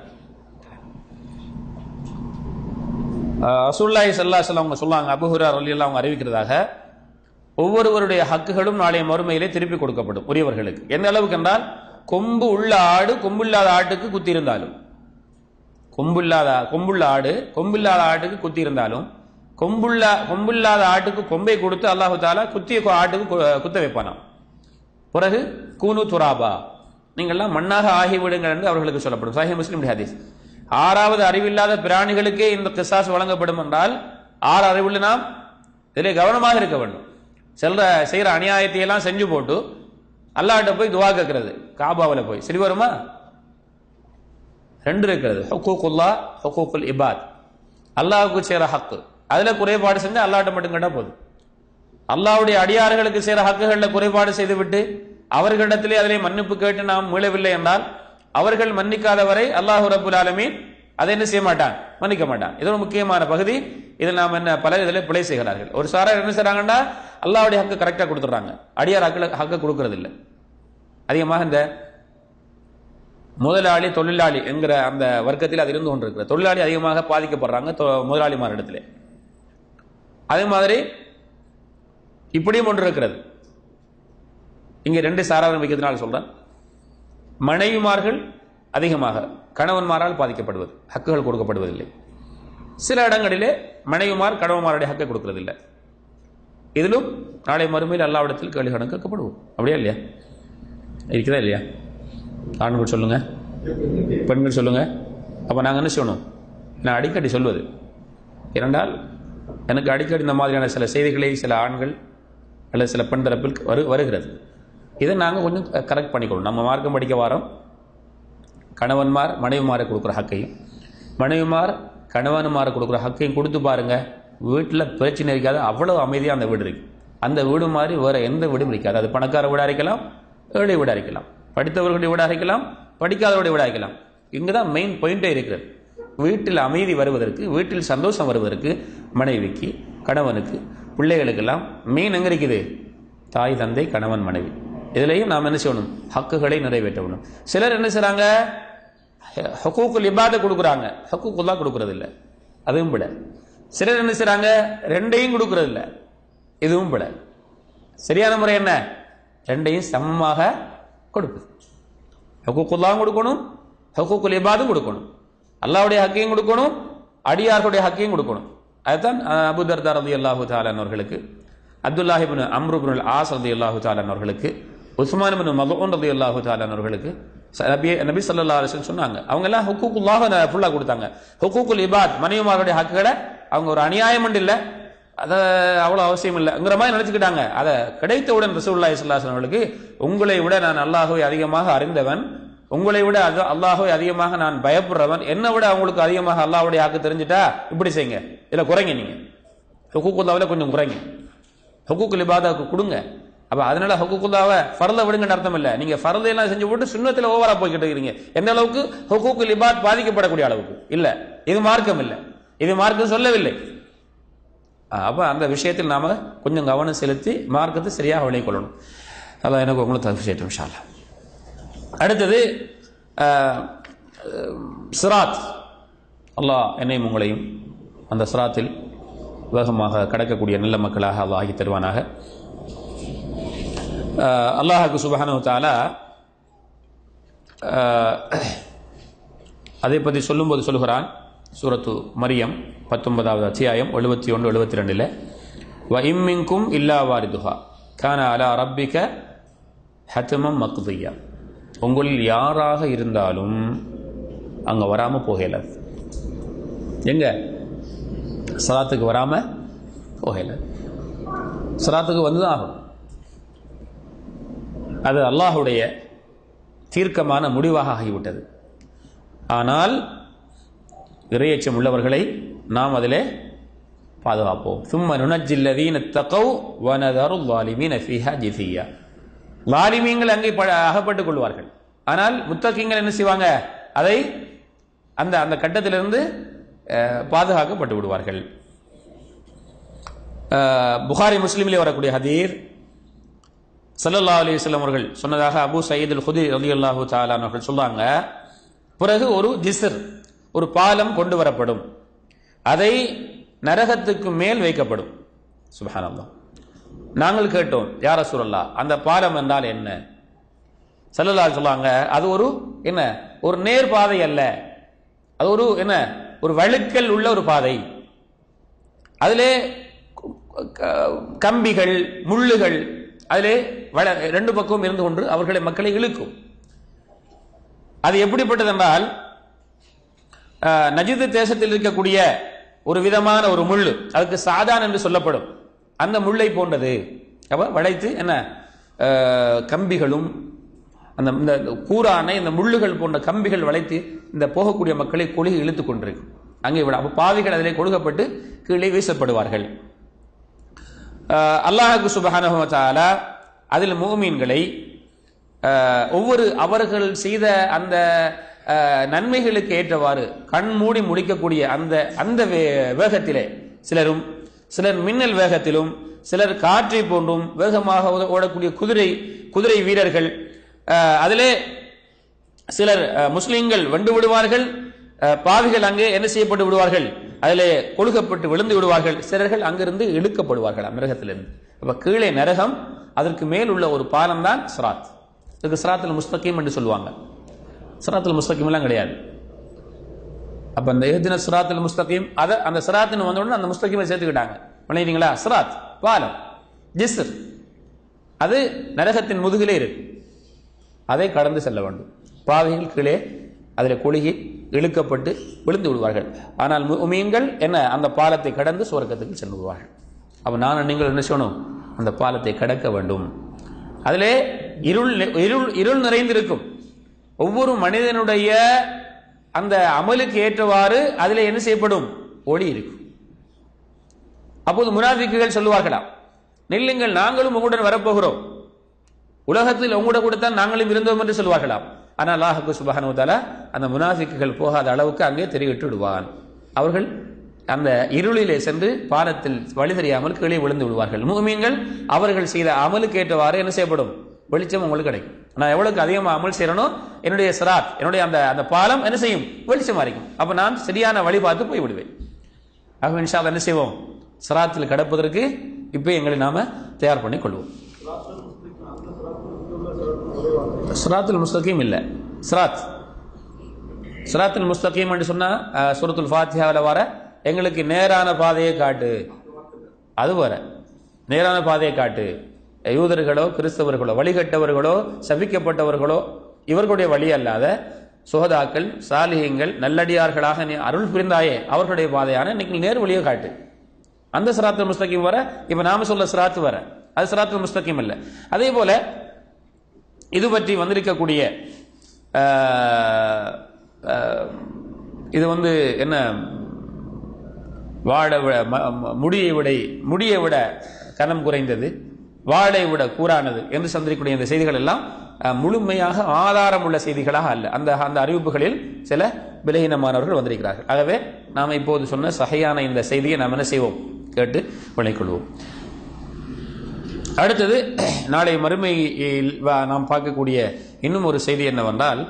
அசுல்லாஹி சல்லாஹ் அவங்க சொல்லாங்க அபுஹுரா அலி அவங்க அறிவிக்கிறதாக ஒவ்வொருவருடைய ஹக்குகளும் நாளைய மறுமையிலே திருப்பி கொடுக்கப்படும் உரியவர்களுக்கு எந்த அளவுக்கு என்றால் கொம்பு உள்ள ஆடு கொம்பில்லாத ஆட்டுக்கு குத்தியிருந்தாலும் கொம்பில்லாத கொம்புள்ள ஆடு கொம்பில்லாத ஆட்டுக்கு குத்தி இருந்தாலும் கொம்புள்ள கொம்பில்லாத ஆட்டுக்கு கொம்பை கொடுத்து அல்லாஹு தாலா குத்திய கொ- ஆட்டுக்கு கு- குத்த வைப்பானாம் பிறகு கூனு துராபா நீங்கள்லாம் மண்ணாக ஆகிவிடுங்கள் என்று அவர்களுக்கு சொல்லப்படும் சாஹி முஸ்லிம் ஹதீஸ் ஆறாவது அறிவில்லாத பிராணிகளுக்கே இந்த கிசாஸ் வழங்கப்படும் என்றால் ஆறு அறிவுள்ள நாம் இதிலே கவனமாக இருக்க வேண்டும் செல்ற செய்யற அநியாயத்தை எல்லாம் செஞ்சு போட்டு அல்லாஹ்ட்ட போய் துவா கேட்கறது காபாவில் போய் சரி வருமா ரெண்டு இருக்கிறது ஹுக்கூக்குல்லா ஹுக்கூக்குல் இபாத் அல்லாஹ்வுக்கு செய்கிற ஹக்கு அதுல குறைபாடு செஞ்சா அல்லாஹ்ட்ட மட்டும் கேட்டா போதும் அல்லாஹ்வுடைய அடியார்களுக்கு செய்கிற ஹக்குகளில் குறைபாடு செய்துவிட்டு அவர்களிடத்திலே அதிலே மன்னிப்பு கேட்டு நாம் மீளவில்லை என்றால் அவர்கள் மன்னிக்காத வரை அல்லாஹ் ரபுல் ஆலமீன் அதை என்ன செய்ய மாட்டான் மன்னிக்க மாட்டான் இது ஒரு முக்கியமான பகுதி இதில் நாம் என்ன பலர் இதில் பிழை செய்கிறார்கள் ஒரு சாரார் என்ன செய்றாங்கன்னா அல்லாஹ்வுடைய ஹக்கு கரெக்டாக கொடுத்துட்றாங்க அடியார் ஹக்கு ஹக்கை கொடுக்கறது இல்லை அதிகமாக இந்த முதலாளி தொழிலாளி என்கிற அந்த வர்க்கத்தில் அது இருந்து கொண்டிருக்கிற தொழிலாளி அதிகமாக பாதிக்கப்படுறாங்க தொ- முதலாளிமாரிடத்திலே அதே மாதிரி இப்படியும் ஒன்று இருக்கிறது இங்கே ரெண்டு சாராரம் வைக்கிறதுனால சொல்றேன் மனைவிமார்கள் அதிகமாக கணவன்மாரால் பாதிக்கப்படுவது ஹக்குகள் கொடுக்கப்படுவதில்லை சில இடங்களிலே மனைவிமார் கணவன்மாருடைய ஹக்கை கொடுக்கறதில்லை இதிலும் நாளை மறுமையில் அல்லாவிடத்தில் கேள்வி கணக்கு கேட்கப்படுவோம் அப்படியா இல்லையா இருக்குதா இல்லையா ஆண்கள் சொல்லுங்க பெண்கள் சொல்லுங்க அப்போ நாங்கள் என்ன செய்யணும் நான் அடிக்கடி சொல்வது ஏனென்றால் எனக்கு அடிக்கடி இந்த மாதிரியான சில செய்திகளை சில ஆண்கள் அல்லது சில பெண் தரப்பில் வரு வருகிறது இதை நாங்கள் கொஞ்சம் கரெக்ட் பண்ணிக்கணும் நம்ம மார்க்கம் படிக்க வாரம் கணவன்மார் மனைவிமாரை கொடுக்குற ஹக்கையும் மனைவிமார் கணவன்மாரை கொடுக்குற ஹக்கையும் கொடுத்து பாருங்க வீட்டில் பிரச்சனை இருக்காது அவ்வளோ அமைதியாக அந்த வீடு இருக்கு அந்த வீடு மாதிரி வேற எந்த வீடும் இருக்காது அது பணக்கார வீடாக இருக்கலாம் ஏழை வீடாக இருக்கலாம் படித்தவர்களுடைய வீடாக இருக்கலாம் படிக்காதவருடைய வீடாக இருக்கலாம் இங்கே தான் மெயின் பாயிண்டே இருக்கிறது வீட்டில் அமைதி வருவதற்கு வீட்டில் சந்தோஷம் வருவதற்கு மனைவிக்கு கணவனுக்கு பிள்ளைகளுக்கெல்லாம் மெயின் எங்கே இருக்குது தாய் தந்தை கணவன் மனைவி இதுலேயும் நாம் என்ன செய்யணும் ஹக்குகளை நிறைவேற்றணும் சிலர் என்ன செய்கிறாங்க ஹக்கூக்குல் இபாதை கொடுக்குறாங்க ஹக்கூக்குல்லா கொடுக்கறது இல்லை அதுவும் விட சிலர் என்ன செய்கிறாங்க ரெண்டையும் கொடுக்கறது இல்லை இதுவும் விட சரியான முறை என்ன ரெண்டையும் சமமாக கொடுக்குது ஹக்கூக்குல்லாவும் கொடுக்கணும் ஹக்கூக்குல் இபாதும் கொடுக்கணும் அல்லாவுடைய ஹக்கையும் கொடுக்கணும் அடியார்களுடைய ஹக்கையும் கொடுக்கணும் அதுதான் அபு தர்தார் ரதி அல்லாஹு தாலன் அவர்களுக்கு அப்துல்லாஹிபின் அம்ருபின் ஆஸ் ரதி அல்லாஹு தாலன் அவர்களுக்கு உஸ்மான் பின் மதூன் ரதி அல்லாஹு தாலன் அவர்களுக்கு நபி நபி சல்லா அலிஸ்லம் சொன்னாங்க அவங்க எல்லாம் ஹுக்கூக்குல்லாக ஃபுல்லாக கொடுத்தாங்க ஹுக்கூக்குல் இபாத் மனைவிமாருடைய ஹக்குகளை அவங்க ஒரு அநியாயம் இல்லை அதை அவ்வளோ அவசியம் இல்லைங்கிற மாதிரி நினச்சிக்கிட்டாங்க அதை கிடைத்தவுடன் ரசூல்லா இஸ்லாசன் அவர்களுக்கு உங்களை விட நான் அல்லாஹுவை அதிகமாக அறிந்தவன் உங்களை விட அது அல்லாஹுவை அதிகமாக நான் பயப்படுறவன் என்னை விட அவங்களுக்கு அதிகமாக அல்லாஹுடைய ஆக்கு தெரிஞ்சுட்டா இப்படி செய்யுங்க இதில் குறைங்க நீங்க ஹுக்கூக்குல்லாவில் கொஞ்சம் குறைங்க ஹுக்கூக்குல் இபாதாவுக்கு கொடுங்க அப்ப அதனால ஹுக்கூக்குல்லாவை ஃபரலை விடுங்கன்னு அர்த்தம் இல்லை நீங்க ஃபரலை எல்லாம் செஞ்சு போட்டு சுண்ணத்தில் ஓவரா போய்கிட்டு இருக்கிறீங்க எந்த அளவுக்கு ஹுக்கூக்குல் இபாத் பாதிக்கப்படக்கூடிய அளவுக்கு இல்ல இது மார்க்கம் இல்லை இது மார்க்கம் சொல்லவில்லை அப்ப அந்த விஷயத்தில் நாம கொஞ்சம் கவனம் செலுத்தி மார்க்கத்தை சரியாக விளை கொள்ளணும் அதான் எனக்கு உங்களுக்கு தகுதி செய்யட்டும் ஷாலா அடுத்தது சிராத் அல்லாஹ் என்னையும் உங்களையும் அந்த சிராத்தில் வேகமாக கடக்கக்கூடிய நல்ல மக்களாக அல்லாஹ் ஆகி தருவானாக அல்லாஹுக்கு சுபஹானு தாலா அதை பற்றி சொல்லும்போது சொல்லுகிறான் சூரத்து மரியம் பத்தொன்பதாவது அத்தியாயம் எழுபத்தி ஒன்று எழுபத்தி ரெண்டில் வ இம்மிங்கும் இல்லா வாரிதுஹா கான அலா ரப்பிக்க ஹத்தமம் மக்தியா உங்களில் யாராக இருந்தாலும் அங்கே வராமல் போகல எங்க சலாத்துக்கு வராமல் போகல சலாத்துக்கு வந்து தான் ஆகும் அது அல்லாஹுடைய தீர்க்கமான முடிவாக ஆகிவிட்டது ஆனால் இறையச்சம் உள்ளவர்களை நாம் அதிலே பாதுகாப்போம் சும்ம நுணஜில்லதீன தகவ் வனதரு வாலிமீன ஃபீஹா ஜிசியா வாலிமீங்கள் அங்கே அகப்பட்டுக் கொள்வார்கள் ஆனால் முத்தகிங்கள் என்ன செய்வாங்க அதை அந்த அந்த கட்டத்திலிருந்து பாதுகாக்கப்பட்டு விடுவார்கள் புகாரி முஸ்லீமிலே வரக்கூடிய ஹதீர் சல்லல்லா அலிஸ்லாம் அவர்கள் சொன்னதாக அபு சயீத் அல் ஹுதி அலி அல்லாஹூ தாலான் அவர்கள் சொல்றாங்க பிறகு ஒரு ஜிசர் ஒரு பாலம் கொண்டு வரப்படும் அதை நரகத்துக்கு மேல் வைக்கப்படும் சுபஹானல்லா நாங்கள் கேட்டோம் யார சூழல்லா அந்த பாலம் என்றால் என்ன சல்லல்லா சொல்லாங்க அது ஒரு என்ன ஒரு நேர் பாதை அல்ல அது ஒரு என்ன ஒரு வழுக்கல் உள்ள ஒரு பாதை அதிலே கம்பிகள் முள்ளுகள் அதிலே ரெண்டு பக்கமும் இருந்து கொண்டு அவர்களை மக்களை இழுக்கும் அது எப்படிப்பட்டது என்றால் நஜிது தேசத்தில் இருக்கக்கூடிய ஒரு விதமான ஒரு முள்ளு அதுக்கு சாதான் என்று சொல்லப்படும் அந்த முள்ளை போன்றது அப்ப வளைத்து என்ன கம்பிகளும் அந்த இந்த கூரான இந்த முள்ளுகள் போன்ற கம்பிகள் வளைத்து இந்த போகக்கூடிய மக்களை கொழுகி இழுத்து கொண்டிருக்கு அங்கே விட அப்போ பாவிகள் அதிலே கொடுக்கப்பட்டு கீழே வீசப்படுவார்கள் அல்லாஹு சுபஹான அதில் மூமீன்களை ஒவ்வொரு அவர்கள் செய்த அந்த நன்மைகளுக்கு ஏற்றவாறு கண் மூடி முடிக்கக்கூடிய அந்த அந்த வேகத்திலே சிலரும் சிலர் மின்னல் வேகத்திலும் சிலர் காற்றை போன்றும் வேகமாக ஓடக்கூடிய குதிரை குதிரை வீரர்கள் அதிலே சிலர் முஸ்லிம்கள் வெண்டு விடுவார்கள் பாவிகள் அங்கே என்ன செய்யப்பட்டு விடுவார்கள் அதிலே கொழுகப்பட்டு விழுந்து விடுவார்கள் சிலர்கள் அங்கிருந்து இழுக்கப்படுவார்கள் மிருகத்திலிருந்து அப்ப கீழே நரகம் அதற்கு மேல் உள்ள ஒரு பாலம் தான் சிராத் இதுக்கு சிராத்தில் முஸ்தகீம் என்று சொல்லுவாங்க சிராத்தில் முஸ்தகீம் எல்லாம் கிடையாது அப்ப அந்த எஹ்தின சிராத்தில் முஸ்தகீம் அதை அந்த சிராத்துன்னு வந்த உடனே அந்த முஸ்தகீமை சேர்த்துக்கிட்டாங்க பண்ணிட்டீங்களா சிராத் பாலம் ஜிஸ்ர் அது நரகத்தின் முதுகிலே இருக்கு அதை கடந்து செல்ல வேண்டும் பாவிகள் கீழே அதில் கொழுகி இழுக்கப்பட்டு விழுந்து விடுவார்கள் ஆனால் மீன்கள் என்ன அந்த பாலத்தை கடந்து சுவர்க்கத்துக்கு சென்று விடுவார்கள் அப்ப நான் நீங்கள் என்ன செய்யணும் அந்த பாலத்தை கடக்க வேண்டும் அதிலே இருள் நி- இருள் இருள் நிறைந்திருக்கும் ஒவ்வொரு மனிதனுடைய அந்த அமலுக்கு ஏற்றவாறு அதிலே என்ன செய்யப்படும் ஒளி இருக்கும் அப்போது முனாஃபிக்குகள் சொல்லுவார்களாம் நில்லுங்கள் நாங்களும் உங்களுடன் வரப்போகிறோம் உலகத்தில் உங்களோட கூட தான் நாங்களும் இருந்தோம் என்று சொல்வார்களாம் ஆனால் அல்லாஹுக்கு சுபஹானு தஆலா அந்த முனாஃபிக்குகள் போகாத அளவுக்கு அங்கே தெரிவிட்டு விடுவான் அவர்கள் அந்த இருளிலே சென்று பாலத்தில் வழி தெரியாமல் கீழே விழுந்து விடுவார்கள் முகமீன்கள் அவர்கள் செய்த அமலுக்கு ஏற்றவாறு என்ன செய்யப்படும் வெளிச்சம் உங்களுக்கு கிடைக்கும் நான் எவ்வளவுக்கு அதிகமாக அமல் செய்யறனோ என்னுடைய சிராத் என்னுடைய அந்த அந்த பாலம் என்ன செய்யும் வெளிச்சம் அரைக்கும் அப்ப நான் சரியான வழி பார்த்து போய் விடுவேன் ஆக இன்ஷா அல்லாஹ் என்ன செய்வோம் சிராத்தில் கடப்பதற்கு இப்போ எங்களை நாம தயார் பண்ணி கொள்வோம் சிராத்துல் முஸ்தகீம் இல்ல சிராத் சிராத்துல் முஸ்தகீம் என்று சொன்னா அஹ், சூரத்துல் ஃபாத்தியாவில் வர எங்களுக்கு நேரான பாதையை காட்டு அது வர நேரான பாதையை காட்டு யூதர்களோ கிறிஸ்தவர்களோ வழிகட்டவர்களோ சபிக்கப்பட்டவர்களோ இவர்களுடைய வழி அல்லாத சுகதாக்கள் சாலிகங்கள் நல்லடியார்களாக நீ அருள் புரிந்தாயே அவர்களுடைய பாதையான இன்னைக்கு நேர் வழியை காட்டு அந்த சிராத்துல் முஸ்தகீம் வர இப்ப நாம சொல்ல சிராத்து வர அது சிராத்துல் முஸ்தகீம் இல்ல அதே போல இது பற்றி வந்திருக்கக்கூடிய ஆஹ், ஆஹ், இது வந்து என்ன வாழை விட ம- ம- முடியை விட முடியை விட கனம் குறைந்தது வாளை விட கூறானது என்று சந்திக்கக்கூடிய இந்த செய்திகள் எல்லாம் அஹ், முழுமையாக ஆதாரம் உள்ள செய்திகளாக அல்ல அந்த அந்த அறிவிப்புகளில் சில விலகினமானவர்கள் வந்திருக்கிறார்கள் ஆகவே நாம் இப்போது சொன்ன சகையான இந்த செய்தியை நாம் என்ன செய்வோம் கேட்டு விளைக்கொள்வோம் அடுத்தது நாளை மறுமையில் வ- நாம் பார்க்கக்கூடிய இன்னும் ஒரு செய்தி என்னவென்றால்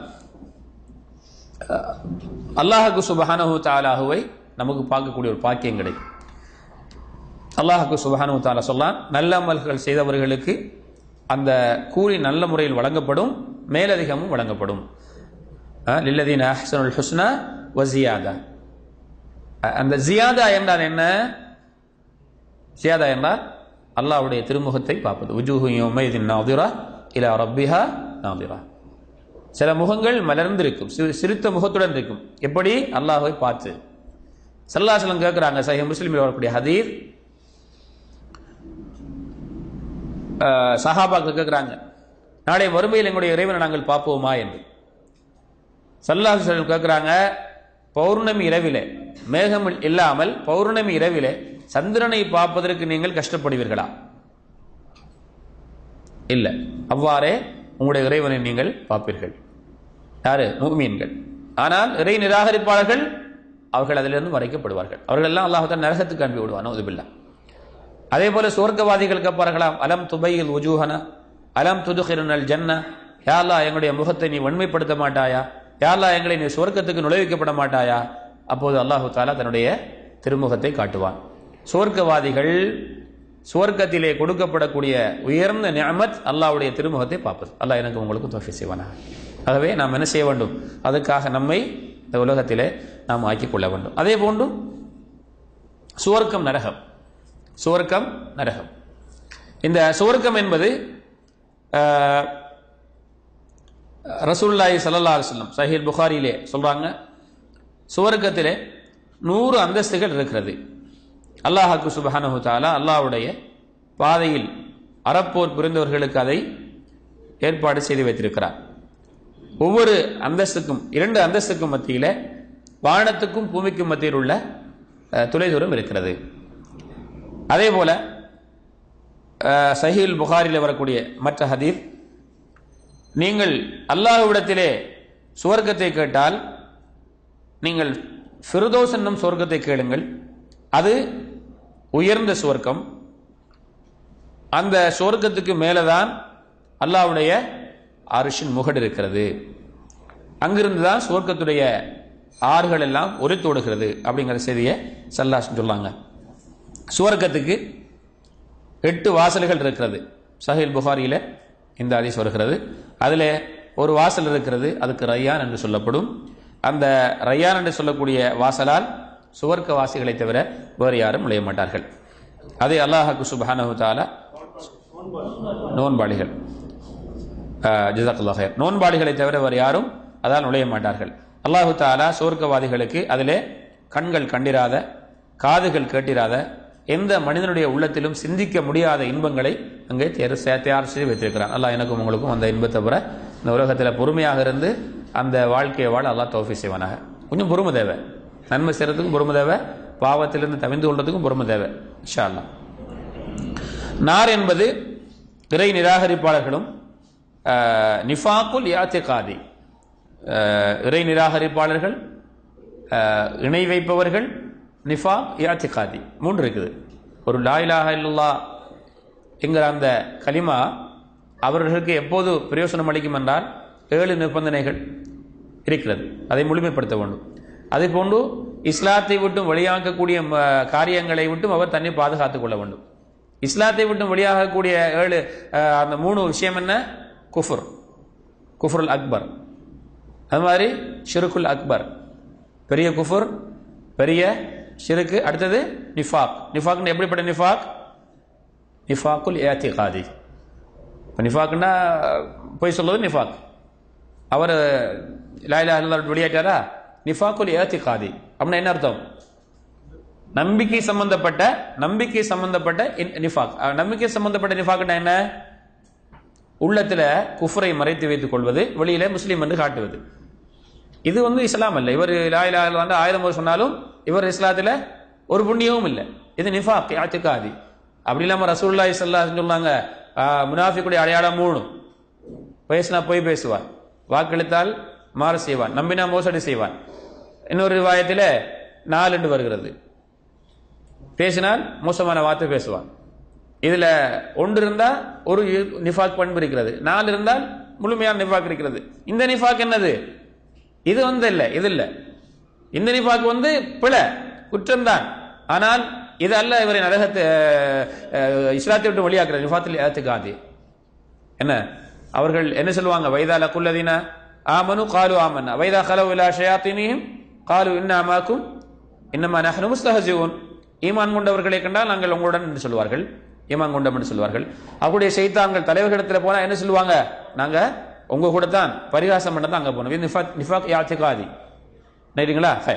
அல்லாஹுக்கு சுபஹானஹு தாலாஹுவை நமக்கு பார்க்கக்கூடிய ஒரு பாக்கியம் கிடைக்கும் அல்லாஹுக்கு சுபஹானஹு தாலா சொல்லான் நல்ல அமல்கள் செய்தவர்களுக்கு அந்த கூலி நல்ல முறையில் வழங்கப்படும் மேலதிகமும் வழங்கப்படும் அஹ், லில்லதீன அஹ்சனுல் ஹுஸ்னா வசியாதா அந்த ஜியாதா என்றால் என்ன ஜியாதா என்றால் அல்லாஹ்வுடைய திருமுகத்தை பார்ப்பது உஜூஹு யௌமைதின் நாதிரா இலா ரப்பிஹா நாதிரா சில முகங்கள் மலர்ந்திருக்கும் சிறு- சிரித்த முகத்துடன் இருக்கும் எப்படி அல்லாஹ்வை பார்த்து சல்லாசலம் கேட்கிறாங்க சஹி முஸ்லிமில் வரக்கூடிய ஹதீர் சஹாபாக்கு கேட்கிறாங்க நாளை வறுமையில் எங்களுடைய இறைவனை நாங்கள் பார்ப்போமா என்று சல்லாஹலம் கேட்கிறாங்க பௌர்ணமி இரவிலே மேகம் இல்லாமல் பௌர்ணமி இரவிலே சந்திரனை பார்ப்பதற்கு நீங்கள் கஷ்டப்படுவீர்களா இல்லை அவ்வாறே உங்களுடைய இறைவனை நீங்கள் பார்ப்பீர்கள் யாரு முக்மீன்கள் ஆனால் இறை நிராகரிப்பாளர்கள் அவர்கள் அதிலிருந்து மறைக்கப்படுவார்கள் அவர்கள் எல்லாம் அல்லாஹால நரகத்துக்கு அனுப்பி விடுவானோ இதுபில்லா அதே போல சுவர்க்கவாதிகள் கேட்பார்களாம் அலம் துபையில் உஜூஹன அலம் துதுகிருனல் ஜன்ன யாழ்லா எங்களுடைய முகத்தை நீ வன்மைப்படுத்த மாட்டாயா யாழ்லா எங்களை நீ சுவர்க்கத்துக்கு நுழைவிக்கப்பட மாட்டாயா அப்போது அல்லாஹு தாலா தன்னுடைய திருமுகத்தை காட்டுவான் சுவர்க்கவாதிகள் சுவர்க்கத்திலே கொடுக்கப்படக்கூடிய உயர்ந்த நியமத் அல்லாஹ்வுடைய திருமுகத்தை பார்ப்பது அல்லாஹ் எனக்கு உங்களுக்கு தோஃபி செய்வானா ஆகவே நாம் என்ன செய்ய வேண்டும் அதுக்காக நம்மை இந்த உலகத்திலே நாம் ஆக்கிக் கொள்ள வேண்டும் அதே போன்று சுவர்க்கம் நரகம் சுவர்க்கம் நரகம் இந்த சுவர்க்கம் என்பது ஆஹ், ரசூலுல்லாஹி ஸல்லல்லாஹு அலைஹி வஸல்லம் சஹீல் புகாரியிலே சொல்றாங்க சுவர்க்கத்திலே நூறு அந்தஸ்துகள் இருக்கிறது அல்லாஹாக்கு சுபஹானஹு தஆலா அல்லாஹ்வுடைய பாதையில் அறப்போர் புரிந்தவர்களுக்கு அதை ஏற்பாடு செய்து வைத்திருக்கிறார் ஒவ்வொரு அந்தஸ்துக்கும் இரண்டு அந்தஸ்துக்கும் மத்தியில வானத்துக்கும் பூமிக்கும் மத்தியில் உள்ள அஹ், தொலைதூரம் இருக்கிறது அதே போல அஹ், சஹீல் புகாரில் வரக்கூடிய மற்ற ஹதீர் நீங்கள் அல்லாஹ்விடத்திலே சுவர்க்கத்தை கேட்டால் நீங்கள் ஃபிர்தோஸ் என்னும் சுவர்க்கத்தை கேளுங்கள் அது உயர்ந்த சுவர்க்கம் அந்த சுவர்க்கத்துக்கு மேலதான் அல்லாஹ்வுடைய அரிஷின் முகடு இருக்கிறது அங்கிருந்து தான் சுவர்க்கத்துடைய ஆறுகள் எல்லாம் உரித்தோடுகிறது அப்படிங்கிற செய்தியை சல்லாஸ் சொல்லாங்க சுவர்க்கத்துக்கு எட்டு வாசல்கள் இருக்கிறது சஹீல் புகாரியில இந்த ஹதீஸ் வருகிறது அதில் ஒரு வாசல் இருக்கிறது அதுக்கு ரய்யான் என்று சொல்லப்படும் அந்த ரய்யான் என்று சொல்லக்கூடிய வாசலால் சுவர்க்க வாசிகளை தவிர வேறு யாரும் நுழைய மாட்டார்கள் அதை அல்லாஹாக்கு சுபஹானஹு தஆலா நோன்பாளிகள் ஜிசாக்குல்லா ஹைர் நோன்பாளிகளை தவிர வேறு யாரும் அதால் நுழைய மாட்டார்கள் அல்லாஹு தாலா சுவர்க்கவாதிகளுக்கு அதிலே கண்கள் கண்டிராத காதுகள் கேட்டிராத எந்த மனிதனுடைய உள்ளத்திலும் சிந்திக்க முடியாத இன்பங்களை அங்கே தேர் தயார் செய்து வைத்திருக்கிறான் அல்லாஹ் எனக்கும் உங்களுக்கும் அந்த இன்பத்தை பெற இந்த உலகத்தில் பொறுமையாக இருந்து அந்த வாழ்க்கையை வாழ அல்லாஹ் தோஃபி செய்வானாக கொஞ்சம் பொறுமை தேவை நன்மை செய்யறதுக்கும் பொறுமை தேவை பாவத்திலிருந்து தவிந்து கொள்றதுக்கும் பொறுமை தேவை இன்ஷா அல்லாஹ் நார் என்பது இறை நிராகரிப்பாளர்களும் அஹ், நிஃபாக்குல் யாத்திகாதி அஹ், இறை நிராகரிப்பாளர்கள் அஹ், இணை வைப்பவர்கள் நிஃபா யாத்திகாதி மூன்று இருக்குது ஒரு லாயிலாக இல்லல்லா என்கிற அந்த கலிமா அவர்களுக்கு எப்போது பிரயோசனம் அளிக்கும் என்றால் ஏழு நிபந்தனைகள் இருக்கிறது அதை முழுமைப்படுத்த வேண்டும் அதே போன்று இஸ்லாத்தை விட்டும் வெளியாகக்கூடிய ம, காரியங்களை விட்டும் அவர் தன்னை பாதுகாத்துக் கொள்ள வேண்டும் இஸ்லாத்தை விட்டும் வெளியாகக்கூடிய ஏழு அஹ், அந்த மூணு விஷயம் என்ன குஃபுர் குஃபுருல் அக்பர் அது மாதிரி ஷிருக்குல் அக்பர் பெரிய குஃபுர் பெரிய ஷிருக்கு அடுத்தது நிஃபாக் நிஃபாக்னு எப்படிப்பட்ட நிஃபாக் நிஃபாக்குல் ஏத்திகாதி இப்போ நிஃபாக்னா போய் சொல்றது நிஃபாக் அவர் லாயிலா இல்லா வெளியாட்டாரா நிஃபாக்குல் ஏத்திகாதி அப்படின்னா என்ன அர்த்தம் நம்பிக்கை சம்பந்தப்பட்ட நம்பிக்கை சம்பந்தப்பட்ட இன்- நிஃபாக் அஹ், நம்பிக்கை சம்பந்தப்பட்ட நிஃபாக்னா என்ன உள்ளத்துல குஃப்ரை மறைத்து வைத்துக் கொள்வது வெளியில முஸ்லீம் என்று காட்டுவது இது வந்து இஸ்லாம் அல்ல இவர் லாயிலா வந்து ஆயிரம் முறை சொன்னாலும் இவர் இஸ்லாத்துல ஒரு புண்ணியமும் இல்லை இது நிஃபாக் யாத்திகாதி அப்படி இல்லாம ரசூலுல்லாஹி ஸல்லல்லாஹு அலைஹி சொல்லுவாங்க ஆஹ், முனாஃபிக்குடைய அடையாளம் மூணு பேசினா பொய் பேசுவான் வாக்களித்தால் மாறு செய்வான் நம்பினா மோசடி செய்வான் இன்னொரு ரிவாயத்தில் நாலு என்று வருகிறது பேசினால் மோசமான வார்த்தை பேசுவான் இதுல ஒன்று இருந்தா ஒரு இ- நிஃபாக் பண்பு இருக்கிறது நாலு இருந்தால் முழுமையான நிஃபாக் இருக்கிறது இந்த நிஃபாக் என்னது இது வந்து இல்ல இது இல்ல இந்த நிஃபாக் வந்து பிழை குற்றம்தான் ஆனால் இது அல்ல இவரை நரகத்தை அஹ், அஹ், இஸ்லாத்தை விட்டு வெளியாக்குற நிஃபாத்தில் ஏத்துக்காது என்ன அவர்கள் என்ன சொல்லுவாங்க வைதா லக்குல்லதீன ஆமனு காலு ஆமன்னா வைதா கலவு இலா ஷயாத்தினியும் காலு இன்னாமாக்கும் இன்னமா நஹ்னு முஸ்தஹசிவுன் ஈமான் கொண்டவர்களை கண்டால் நாங்கள் உங்களுடன் என்று சொல்வார்கள் ஈமான் கொண்டோம் என்று சொல்வார்கள் அவருடைய செய்தாங்கள் தலைவர்களிடத்தில் போனா என்ன சொல்லுவாங்க நாங்க உங்க கூட தான் பரிகாசம் பண்ண தான் அங்க போனோம் இது நிஃபாக் நிஃபாக் யாத்திகாதி ரைட்டுங்களா ஹை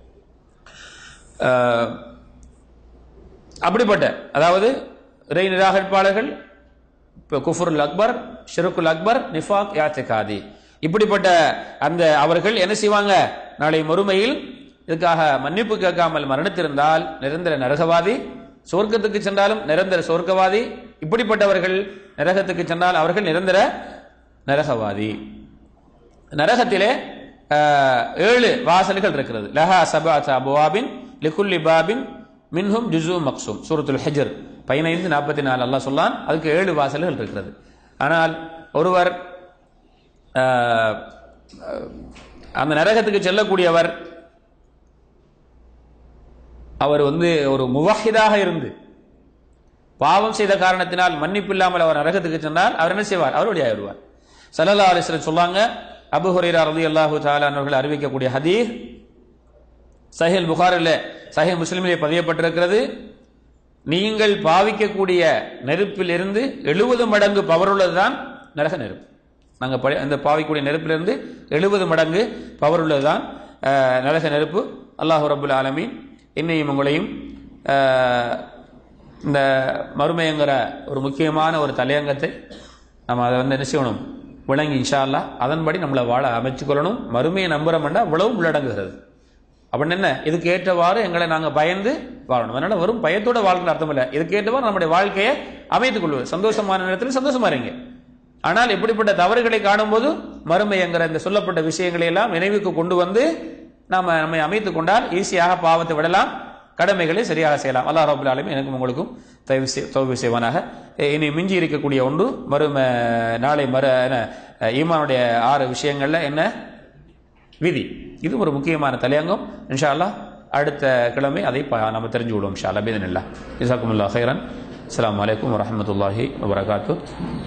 அஹ், அப்படிப்பட்ட அதாவது இறை நிராகரிப்பாளர்கள் இப்போ குஃபுருல் அக்பர் ஷிருக்குல் அக்பர் நிஃபாக் யாத்திகாதி இப்படிப்பட்ட அந்த அவர்கள் என்ன செய்வாங்க நாளை மறுமையில் இதுக்காக மன்னிப்பு கேட்காமல் மரணித்திருந்தால் நிரந்தர நரகவாதி சொர்க்கத்துக்கு சென்றாலும் நிரந்தர சொர்க்கவாதி இப்படிப்பட்டவர்கள் நரகத்துக்கு சென்றால் அவர்கள் நிரந்தர நரகவாதி நரகத்திலே ஆஹ், ஏழு வாசல்கள் இருக்கிறது லஹா சபாத் அபுவாபின் லிகுல்லி பாபின் மின்ஹும் ஜுசு மக்சூம் சூரத்துல் ஹஜர் பதினைந்து நாற்பத்தி நாலு அல்லாஹ் சொல்லான் அதுக்கு ஏழு வாசல்கள் இருக்கிறது ஆனால் ஒருவர் ஆஹ், அந்த நரகத்துக்கு செல்லக்கூடியவர் அவர் வந்து ஒரு முவஹிதாக இருந்து பாவம் செய்த காரணத்தினால் மன்னிப்பு இல்லாமல் அவர் நரகத்துக்கு சென்றால் அவர் என்ன செய்வார் அவர் வெளியாகிடுவார் சல்லல்லா அலிஸ்வரர் சொல்லாங்க அபு ஹுரைரா ரதி அல்லாஹு அவர்கள் அறிவிக்கக்கூடிய ஹதீஸ் சஹில் புகாரில் சஹி முஸ்லிமிலே பதியப்பட்டிருக்கிறது நீங்கள் பாவிக்கக்கூடிய நெருப்பில் இருந்து எழுபது மடங்கு பவருள்ளதுதான் நரக நெருப்பு நாங்கள் பழ- அந்த பாவிக்கக்கூடிய நெருப்பிலிருந்து எழுபது மடங்கு பவருள்ளதுதான் அஹ், நரக நெருப்பு அல்லாஹு ரபுல் ஆலமீன் என்னையும் உங்களையும் அஹ், இந்த மறுமையங்கிற ஒரு முக்கியமான ஒரு தலையங்கத்தை நம்ம அதை வந்து என்ன செய்யணும் விளங்கி இன்ஷா அல்லாஹ் அதன்படி நம்மளை வாழ அமைச்சுக் கொள்ளணும் மறுமையை நம்புறோம்னா இவ்வளவு உள்ளடங்குகிறது அப்படின்னு என்ன இதுக்கு ஏற்றவாறு எங்களை நாங்கள் பயந்து வாழணும் அதனால வெறும் பயத்தோட வாழ்க்கை அர்த்தம் இல்லை இதுக்கு ஏற்றவாறு நம்முடைய வாழ்க்கையை அமைத்துக் கொள்வது சந்தோஷமான நேரத்தில் சந்தோஷமா இருங்க ஆனால் இப்படிப்பட்ட தவறுகளை காணும்போது மறுமை என்கிற இந்த சொல்லப்பட்ட விஷயங்களை எல்லாம் நினைவுக்கு கொண்டு வந்து நாம நம்மை அமைத்துக் கொண்டால் ஈஸியாக பாவத்தை விடலாம் கடமைகளை சரியாக செய்யலாம் அல்லாஹ் ரபுல் ஆலமீன் எனக்கும் உங்களுக்கும் தயவு செய் தௌபி செய்வானாக எ- இனி மிஞ்சி இருக்கக்கூடிய ஒன்று மறும நாளை மறு என்ன, ஈமானுடைய ஆறு விஷயங்கள்ல என்ன விதி இது ஒரு முக்கியமான தலையங்கம் இன்ஷா அல்லாஹ் அடுத்த கிழமை அதை ப- நம்ம தெரிஞ்சு விடுவோம் இன்ஷா அல்லா பீதன் இல்லா இசாக்குமுல்லா ஹைரன் அஸ்ஸலாமு அலைக்கும் வரஹ்மத்துல்லாஹி வபரகாத்து